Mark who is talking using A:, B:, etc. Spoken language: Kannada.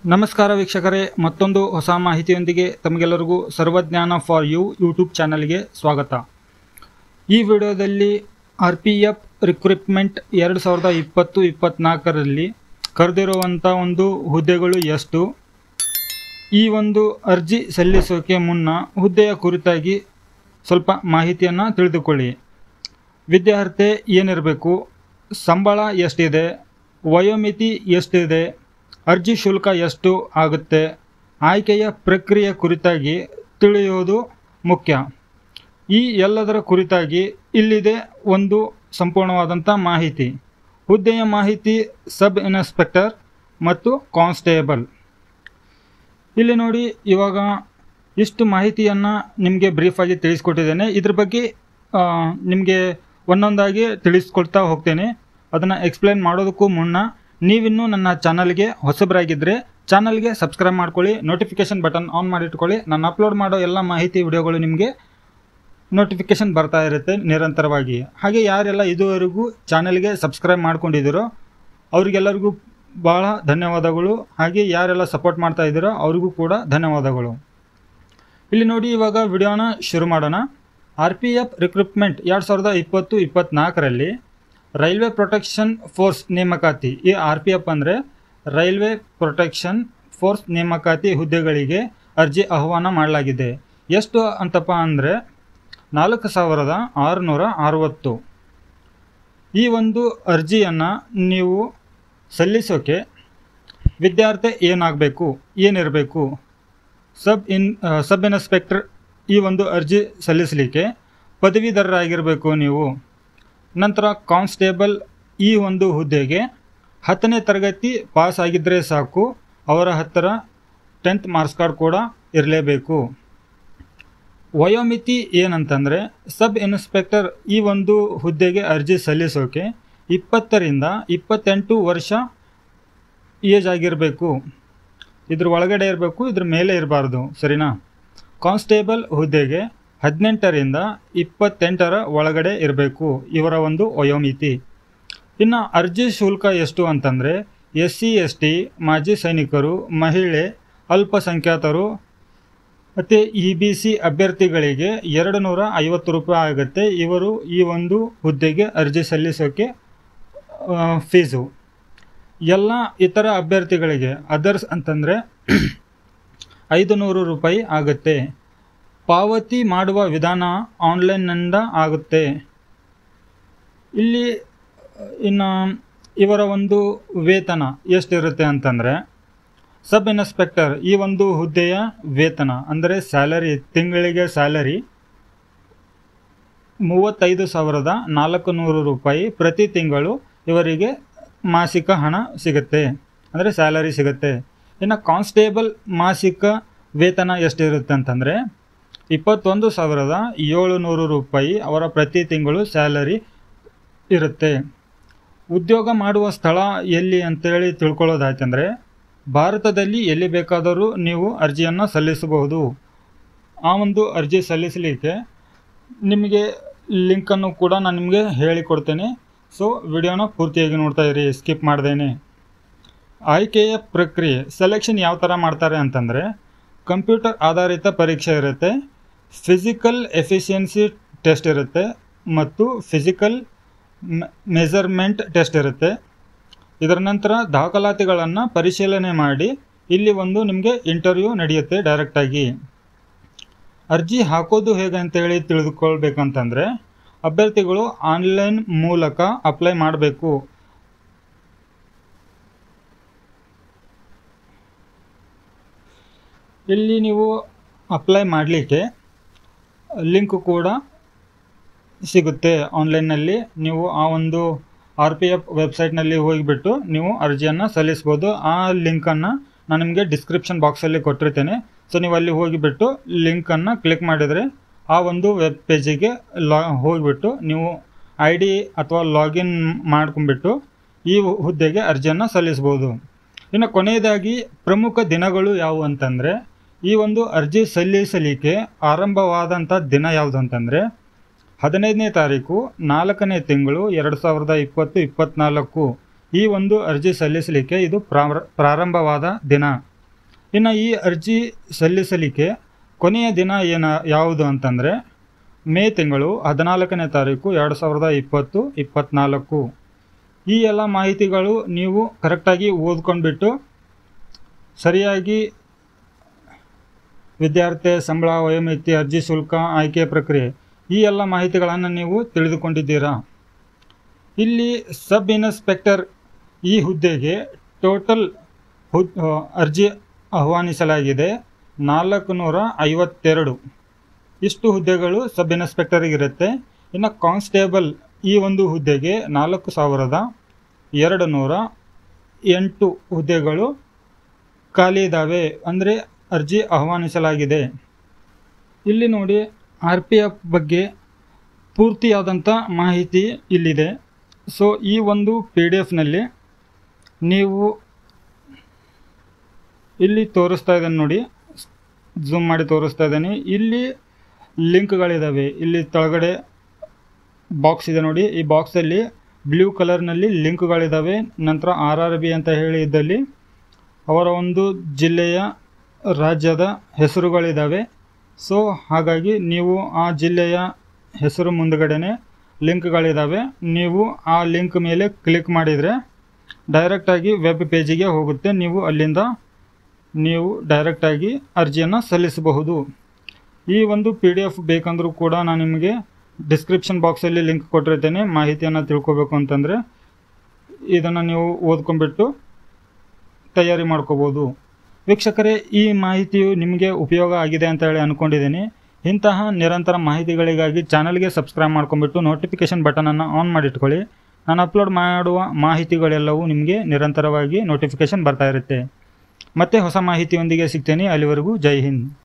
A: ನಮಸ್ಕಾರ ವೀಕ್ಷಕರೇ ಮತ್ತೊಂದು ಹೊಸ ಮಾಹಿತಿಯೊಂದಿಗೆ ತಮಗೆಲ್ಲರಿಗೂ ಸರ್ವಜ್ಞಾನ ಫಾರ್ ಯು ಯೂಟ್ಯೂಬ್ ಚಾನಲ್ಗೆ ಸ್ವಾಗತ ಈ ವಿಡಿಯೋದಲ್ಲಿ ಆರ್ ಪಿ ಎಫ್ ರಿಕ್ರೂಟ್ಮೆಂಟ್ ಎರಡು ಸಾವಿರದ ಇಪ್ಪತ್ತು ಇಪ್ಪತ್ತ್ನಾಲ್ಕರಲ್ಲಿ ಕರೆದಿರುವಂಥ ಒಂದು ಹುದ್ದೆಗಳು ಎಷ್ಟು ಈ ಒಂದು ಅರ್ಜಿ ಸಲ್ಲಿಸೋಕೆ ಮುನ್ನ ಹುದ್ದೆಯ ಕುರಿತಾಗಿ ಸ್ವಲ್ಪ ಮಾಹಿತಿಯನ್ನು ತಿಳಿದುಕೊಳ್ಳಿ ವಿದ್ಯಾರ್ಥಿ ಏನಿರಬೇಕು ಸಂಬಳ ಎಷ್ಟಿದೆ ವಯೋಮಿತಿ ಎಷ್ಟಿದೆ ಅರ್ಜಿ ಶುಲ್ಕ ಎಷ್ಟು ಆಗುತ್ತೆ ಆಯ್ಕೆಯ ಪ್ರಕ್ರಿಯೆ ಕುರಿತಾಗಿ ತಿಳಿಯೋದು ಮುಖ್ಯ ಈ ಎಲ್ಲದರ ಕುರಿತಾಗಿ ಇಲ್ಲಿದೆ ಒಂದು ಸಂಪೂರ್ಣವಾದಂಥ ಮಾಹಿತಿ ಹುದ್ದೆಯ ಮಾಹಿತಿ ಸಬ್ ಇನ್ಸ್ಪೆಕ್ಟರ್ ಮತ್ತು ಕಾನ್ಸ್ಟೇಬಲ್ ಇಲ್ಲಿ ನೋಡಿ ಇವಾಗ ಇಷ್ಟು ಮಾಹಿತಿಯನ್ನು ನಿಮಗೆ ಬ್ರೀಫಾಗಿ ತಿಳಿಸ್ಕೊಟ್ಟಿದ್ದೇನೆ ಇದ್ರ ಬಗ್ಗೆ ನಿಮಗೆ ಒಂದೊಂದಾಗಿ ತಿಳಿಸ್ಕೊಳ್ತಾ ಹೋಗ್ತೇನೆ ಅದನ್ನು ಎಕ್ಸ್ಪ್ಲೇನ್ ಮಾಡೋದಕ್ಕೂ ಮುನ್ನ ನೀವಿನ್ನೂ ನನ್ನ ಚಾನಲ್ಗೆ ಹೊಸಬರಾಗಿದ್ದರೆ ಚಾನಲ್ಗೆ ಸಬ್ಸ್ಕ್ರೈಬ್ ಮಾಡ್ಕೊಳ್ಳಿ ನೋಟಿಫಿಕೇಷನ್ ಬಟನ್ ಆನ್ ಮಾಡಿಟ್ಕೊಳ್ಳಿ ನಾನು ಅಪ್ಲೋಡ್ ಮಾಡೋ ಎಲ್ಲ ಮಾಹಿತಿ ವಿಡಿಯೋಗಳು ನಿಮಗೆ ನೋಟಿಫಿಕೇಷನ್ ಬರ್ತಾ ಇರುತ್ತೆ ನಿರಂತರವಾಗಿ ಹಾಗೆ ಯಾರೆಲ್ಲ ಇದುವರೆಗೂ ಚಾನಲ್ಗೆ ಸಬ್ಸ್ಕ್ರೈಬ್ ಮಾಡ್ಕೊಂಡಿದ್ದೀರೋ ಅವರಿಗೆಲ್ಲರಿಗೂ ಭಾಳ ಧನ್ಯವಾದಗಳು ಹಾಗೆ ಯಾರೆಲ್ಲ ಸಪೋರ್ಟ್ ಮಾಡ್ತಾ ಇದ್ದೀರೋ ಅವ್ರಿಗೂ ಕೂಡ ಧನ್ಯವಾದಗಳು ಇಲ್ಲಿ ನೋಡಿ ಇವಾಗ ವಿಡಿಯೋನ ಶುರು ಮಾಡೋಣ ಆರ್ ಪಿ ಎಫ್ ರಿಕ್ರೂಟ್ಮೆಂಟ್ ಎರಡು ಸಾವಿರದ ಇಪ್ಪತ್ತು ಇಪ್ಪತ್ತ್ನಾಲ್ಕರಲ್ಲಿ ರೈಲ್ವೆ ಪ್ರೊಟೆಕ್ಷನ್ ಫೋರ್ಸ್ ನೇಮಕಾತಿ ಈ ಆರ್ ಪಿ ಎಫ್ ಅಂದರೆ ರೈಲ್ವೆ ಪ್ರೊಟೆಕ್ಷನ್ ಫೋರ್ಸ್ ನೇಮಕಾತಿ ಹುದ್ದೆಗಳಿಗೆ ಅರ್ಜಿ ಆಹ್ವಾನ ಮಾಡಲಾಗಿದೆ ಎಷ್ಟು ಅಂತಪ್ಪ ಅಂದರೆ ನಾಲ್ಕು ಸಾವಿರದ ಆರುನೂರ ಅರವತ್ತು ಈ ಒಂದು ಅರ್ಜಿಯನ್ನು ನೀವು ಸಲ್ಲಿಸೋಕೆ ವಿದ್ಯಾರ್ಥಿ ಏನಾಗಬೇಕು ಏನಿರಬೇಕು ಸಬ್ ಇನ್ ಸಬ್ ಇನ್ಸ್ಪೆಕ್ಟರ್ ಈ ಒಂದು ಅರ್ಜಿ ಸಲ್ಲಿಸಲಿಕ್ಕೆ ಪದವೀಧರರಾಗಿರಬೇಕು ನೀವು ನಂತರ ಕಾನ್ಸ್ಟೇಬಲ್ ಈ ಒಂದು ಹುದ್ದೆಗೆ ಹತ್ತನೇ ತರಗತಿ ಪಾಸ್ ಆಗಿದ್ದರೆ ಸಾಕು ಅವರ ಹತ್ತಿರ ಟೆಂತ್ ಮಾರ್ಕ್ಸ್ ಕಾರ್ಡ್ ಕೂಡ ಇರಲೇಬೇಕು ವಯೋಮಿತಿ ಏನಂತಂದರೆ ಸಬ್ ಇನ್ಸ್ಪೆಕ್ಟರ್ ಈ ಒಂದು ಹುದ್ದೆಗೆ ಅರ್ಜಿ ಸಲ್ಲಿಸೋಕೆ ಇಪ್ಪತ್ತರಿಂದ ಇಪ್ಪತ್ತೆಂಟು ವರ್ಷ ಏಜ್ ಆಗಿರಬೇಕು ಇದ್ರ ಒಳಗಡೆ ಇರಬೇಕು ಇದ್ರ ಮೇಲೆ ಇರಬಾರ್ದು ಸರಿನಾ ಕಾನ್ಸ್ಟೇಬಲ್ ಹುದ್ದೆಗೆ ಹದಿನೆಂಟರಿಂದ ಇಪ್ಪತ್ತೆಂಟರ ಒಳಗಡೆ ಇರಬೇಕು ಇವರ ಒಂದು ವಯೋಮಿತಿ ಇನ್ನು ಅರ್ಜಿ ಶುಲ್ಕ ಎಷ್ಟು ಅಂತಂದರೆ ಎಸ್ ಸಿ ಎಸ್ ಟಿ ಮಾಜಿ ಸೈನಿಕರು ಮಹಿಳೆ ಅಲ್ಪಸಂಖ್ಯಾತರು ಮತ್ತು ಇ ಬಿ ಸಿ ಅಭ್ಯರ್ಥಿಗಳಿಗೆ ಎರಡು ನೂರ ಐವತ್ತು ರೂಪಾಯಿ ಆಗುತ್ತೆ ಇವರು ಈ ಒಂದು ಹುದ್ದೆಗೆ ಅರ್ಜಿ ಸಲ್ಲಿಸೋಕ್ಕೆ ಫೀಸು ಎಲ್ಲ ಇತರ ಅಭ್ಯರ್ಥಿಗಳಿಗೆ ಅದರ್ಸ್ ಅಂತಂದರೆ ಐದು ನೂರು ರೂಪಾಯಿ ಆಗುತ್ತೆ ಪಾವತಿ ಮಾಡುವ ವಿಧಾನ ಆನ್ಲೈನ್ನಿಂದ ಆಗುತ್ತೆ ಇಲ್ಲಿ ಇನ್ನು ಇವರ ಒಂದು ವೇತನ ಎಷ್ಟಿರುತ್ತೆ ಅಂತಂದರೆ ಸಬ್ ಇನ್ಸ್ಪೆಕ್ಟರ್ ಈ ಒಂದು ಹುದ್ದೆಯ ವೇತನ ಅಂದರೆ ಸ್ಯಾಲರಿ ತಿಂಗಳಿಗೆ ಸ್ಯಾಲರಿ ಮೂವತ್ತೈದು ಸಾವಿರದ ನಾಲ್ಕು ನೂರು ರೂಪಾಯಿ ಪ್ರತಿ ತಿಂಗಳು ಇವರಿಗೆ ಮಾಸಿಕ ಹಣ ಸಿಗುತ್ತೆ ಅಂದರೆ ಸ್ಯಾಲರಿ ಸಿಗುತ್ತೆ ಇನ್ನು ಕಾನ್ಸ್ಟೇಬಲ್ ಮಾಸಿಕ ವೇತನ ಎಷ್ಟಿರುತ್ತೆ ಅಂತಂದರೆ ಇಪ್ಪತ್ತೊಂದು ಸಾವಿರದ ಏಳುನೂರು ರೂಪಾಯಿ ಅವರ ಪ್ರತಿ ತಿಂಗಳು ಸ್ಯಾಲರಿ ಇರುತ್ತೆ ಉದ್ಯೋಗ ಮಾಡುವ ಸ್ಥಳ ಎಲ್ಲಿ ಅಂತೇಳಿ ತಿಳ್ಕೊಳ್ಳೋದಾಯ್ತಂದರೆ ಭಾರತದಲ್ಲಿ ಎಲ್ಲಿ ಬೇಕಾದರೂ ನೀವು ಅರ್ಜಿಯನ್ನು ಸಲ್ಲಿಸಬಹುದು ಆ ಒಂದು ಅರ್ಜಿ ಸಲ್ಲಿಸಲಿಕ್ಕೆ ನಿಮಗೆ ಲಿಂಕನ್ನು ಕೂಡ ನಾನು ನಿಮಗೆ ಹೇಳಿಕೊಡ್ತೇನೆ ಸೊ ವಿಡಿಯೋನ ಪೂರ್ತಿಯಾಗಿ ನೋಡ್ತಾ ಇರಿ ಸ್ಕಿಪ್ ಮಾಡ್ದೇನೆ ಆಯ್ಕೆಯ ಪ್ರಕ್ರಿಯೆ ಸೆಲೆಕ್ಷನ್ ಯಾವ ಥರ ಮಾಡ್ತಾರೆ ಅಂತಂದರೆ ಕಂಪ್ಯೂಟರ್ ಆಧಾರಿತ ಪರೀಕ್ಷೆ ಇರುತ್ತೆ ಫಿಸಿಕಲ್ ಎಫಿಷಿಯನ್ಸಿ ಟೆಸ್ಟ್ ಇರುತ್ತೆ ಮತ್ತು ಫಿಸಿಕಲ್ ಮೆಜರ್ಮೆಂಟ್ ಟೆಸ್ಟ್ ಇರುತ್ತೆ ಇದರ ನಂತರ ದಾಖಲಾತಿಗಳನ್ನು ಪರಿಶೀಲನೆ ಮಾಡಿ ಇಲ್ಲಿ ಒಂದು ನಿಮಗೆ ಇಂಟರ್ವ್ಯೂ ನಡೆಯುತ್ತೆ ಡೈರೆಕ್ಟಾಗಿ ಅರ್ಜಿ ಹಾಕೋದು ಹೇಗೆ ಅಂತೇಳಿ ತಿಳಿದುಕೊಳ್ಬೇಕಂತಂದರೆ ಅಭ್ಯರ್ಥಿಗಳು ಆನ್ಲೈನ್ ಮೂಲಕ ಅಪ್ಲೈ ಮಾಡಬೇಕು ಇಲ್ಲಿ ನೀವು ಅಪ್ಲೈ ಮಾಡಲಿಕ್ಕೆ ಲಿಂಕ್ ಕೂಡ ಸಿಗುತ್ತೆ ಆನ್ಲೈನ್ನಲ್ಲಿ ನೀವು ಆ ಒಂದು ಆರ್ ಪಿ ಎಫ್ ವೆಬ್ಸೈಟ್ನಲ್ಲಿ ಹೋಗಿಬಿಟ್ಟು ನೀವು ಅರ್ಜಿಯನ್ನು ಸಲ್ಲಿಸ್ಬೋದು ಆ ಲಿಂಕನ್ನು ನಾನು ನಿಮಗೆ ಡಿಸ್ಕ್ರಿಪ್ಷನ್ ಬಾಕ್ಸಲ್ಲಿ ಕೊಟ್ಟಿರ್ತೇನೆ ಸೊ ನೀವು ಅಲ್ಲಿ ಹೋಗಿಬಿಟ್ಟು ಲಿಂಕನ್ನು ಕ್ಲಿಕ್ ಮಾಡಿದರೆ ಆ ಒಂದು ವೆಬ್ ಪೇಜಿಗೆ ಲಾ ಹೋಗಿಬಿಟ್ಟು ನೀವು ಐ ಡಿ ಅಥವಾ ಲಾಗಿನ್ ಮಾಡ್ಕೊಂಬಿಟ್ಟು ಈ ಹುದ್ದೆಗೆ ಅರ್ಜಿಯನ್ನು ಸಲ್ಲಿಸ್ಬೋದು ಇನ್ನು ಕೊನೆಯದಾಗಿ ಪ್ರಮುಖ ದಿನಗಳು ಯಾವುವು ಅಂತಂದರೆ ಈ ಒಂದು ಅರ್ಜಿ ಸಲ್ಲಿಸಲಿಕ್ಕೆ ಆರಂಭವಾದಂಥ ದಿನ ಯಾವುದು ಅಂತಂದರೆ ಹದಿನೈದನೇ ತಾರೀಕು ನಾಲ್ಕನೇ ತಿಂಗಳು ಎರಡು ಸಾವಿರದ ಇಪ್ಪತ್ತು ಇಪ್ಪತ್ತ್ನಾಲ್ಕು ಈ ಒಂದು ಅರ್ಜಿ ಸಲ್ಲಿಸಲಿಕ್ಕೆ ಇದು ಪ್ರಾರಂಭವಾದ ದಿನ ಇನ್ನು ಈ ಅರ್ಜಿ ಸಲ್ಲಿಸಲಿಕ್ಕೆ ಕೊನೆಯ ದಿನ ಏನ ಯಾವುದು ಅಂತಂದರೆ ಮೇ ತಿಂಗಳು ಹದಿನಾಲ್ಕನೇ ತಾರೀಕು ಎರಡು ಸಾವಿರದ ಇಪ್ಪತ್ತು ಇಪ್ಪತ್ತ್ನಾಲ್ಕು ಈ ಎಲ್ಲ ಮಾಹಿತಿಗಳು ನೀವು ಕರೆಕ್ಟಾಗಿ ಓದ್ಕೊಂಡ್ಬಿಟ್ಟು ಸರಿಯಾಗಿ ವಿದ್ಯಾರ್ಥಿ ಸಂಬಳ ವಯೋಮಿತಿ ಅರ್ಜಿ ಶುಲ್ಕ ಆಯ್ಕೆ ಪ್ರಕ್ರಿಯೆ ಈ ಎಲ್ಲ ಮಾಹಿತಿಗಳನ್ನು ನೀವು ತಿಳಿದುಕೊಂಡಿದ್ದೀರಾ ಇಲ್ಲಿ ಸಬ್ ಇನ್ಸ್ಪೆಕ್ಟರ್ ಈ ಹುದ್ದೆಗೆ ಟೋಟಲ್ ಹುದ್ ಅರ್ಜಿ ಆಹ್ವಾನಿಸಲಾಗಿದೆ ನಾಲ್ಕು ನೂರ ಐವತ್ತೆರಡು ಇಷ್ಟು ಹುದ್ದೆಗಳು ಸಬ್ ಇನ್ಸ್ಪೆಕ್ಟರಿಗಿರುತ್ತೆ ಇನ್ನು ಕಾನ್ಸ್ಟೇಬಲ್ ಈ ಒಂದು ಹುದ್ದೆಗೆ ನಾಲ್ಕು ಸಾವಿರದ ಎರಡು ನೂರ ಎಂಟು ಹುದ್ದೆಗಳು ಖಾಲಿ ಇದ್ದಾವೆ ಅಂದರೆ ಅರ್ಜಿ ಆಹ್ವಾನಿಸಲಾಗಿದೆ ಇಲ್ಲಿ ನೋಡಿ ಆರ್ ಪಿ ಎಫ್ ಬಗ್ಗೆ ಪೂರ್ತಿಯಾದಂಥ ಮಾಹಿತಿ ಇಲ್ಲಿದೆ ಸೊ ಈ ಒಂದು ಪಿ ಡಿ ಎಫ್ನಲ್ಲಿ ನೀವು ಇಲ್ಲಿ ತೋರಿಸ್ತಾ ಇದ್ದಾನೆ ನೋಡಿ ಝೂಮ್ ಮಾಡಿ ತೋರಿಸ್ತಾ ಇದ್ದಾನೆ ಇಲ್ಲಿ ಲಿಂಕ್ಗಳಿದ್ದಾವೆ ಇಲ್ಲಿ ಕೆಳಗಡೆ ಬಾಕ್ಸ್ ಇದೆ ನೋಡಿ ಈ ಬಾಕ್ಸಲ್ಲಿ ಬ್ಲೂ ಕಲರ್ನಲ್ಲಿ ಲಿಂಕ್ಗಳಿದ್ದಾವೆ ನಂತರ ಆರ್ ಆರ್ ಬಿ ಅಂತ ಹೇಳಿ ಇದ್ದಲ್ಲಿ ಅವರ ಒಂದು ಜಿಲ್ಲೆಯ ರಾಜ್ಯದ ಹೆಸರುಗಳಿದ್ದಾವೆ ಸೊ ಹಾಗಾಗಿ ನೀವು ಆ ಜಿಲ್ಲೆಯ ಹೆಸರು ಮುಂದುಗಡೆನೆ ಲಿಂಕ್ಗಳಿದ್ದಾವೆ ನೀವು ಆ ಲಿಂಕ್ ಮೇಲೆ ಕ್ಲಿಕ್ ಮಾಡಿದರೆ ಡೈರೆಕ್ಟಾಗಿ ವೆಬ್ ಪೇಜಿಗೆ ಹೋಗುತ್ತೆ ನೀವು ಅಲ್ಲಿಂದ ನೀವು ಡೈರೆಕ್ಟಾಗಿ ಅರ್ಜಿಯನ್ನು ಸಲ್ಲಿಸಬಹುದು ಈ ಒಂದು ಪಿ ಡಿ ಎಫ್ ಬೇಕಂದರೂ ಕೂಡ ನಾನು ನಿಮಗೆ ಡಿಸ್ಕ್ರಿಪ್ಷನ್ ಬಾಕ್ಸಲ್ಲಿ ಲಿಂಕ್ ಕೊಟ್ಟಿರ್ತೇನೆ ಮಾಹಿತಿಯನ್ನು ತಿಳ್ಕೊಬೇಕು ಅಂತಂದರೆ ಇದನ್ನು ನೀವು ಓದ್ಕೊಂಡ್ಬಿಟ್ಟು ತಯಾರಿ ಮಾಡ್ಕೋಬೋದು ವೀಕ್ಷಕರೇ ಈ ಮಾಹಿತಿಯು ನಿಮಗೆ ಉಪಯೋಗ ಆಗಿದೆ ಅಂತ ಹೇಳಿ ಅಂದ್ಕೊಂಡಿದ್ದೀನಿ ಇಂತಹ ನಿರಂತರ ಮಾಹಿತಿಗಳಿಗಾಗಿ ಚಾನಲ್ಗೆ ಸಬ್ಸ್ಕ್ರೈಬ್ ಮಾಡ್ಕೊಂಬಿಟ್ಟು ನೋಟಿಫಿಕೇಷನ್ ಬಟನನ್ನು ಆನ್ ಮಾಡಿಟ್ಕೊಳ್ಳಿ ನಾನು ಅಪ್ಲೋಡ್ ಮಾಡುವ ಮಾಹಿತಿಗಳೆಲ್ಲವೂ ನಿಮಗೆ ನಿರಂತರವಾಗಿ ನೋಟಿಫಿಕೇಷನ್ ಬರ್ತಾ ಇರುತ್ತೆ ಮತ್ತೆ ಹೊಸ ಮಾಹಿತಿಯೊಂದಿಗೆ ಸಿಗ್ತೇನೆ ಅಲ್ಲಿವರೆಗೂ ಜೈ ಹಿಂದ್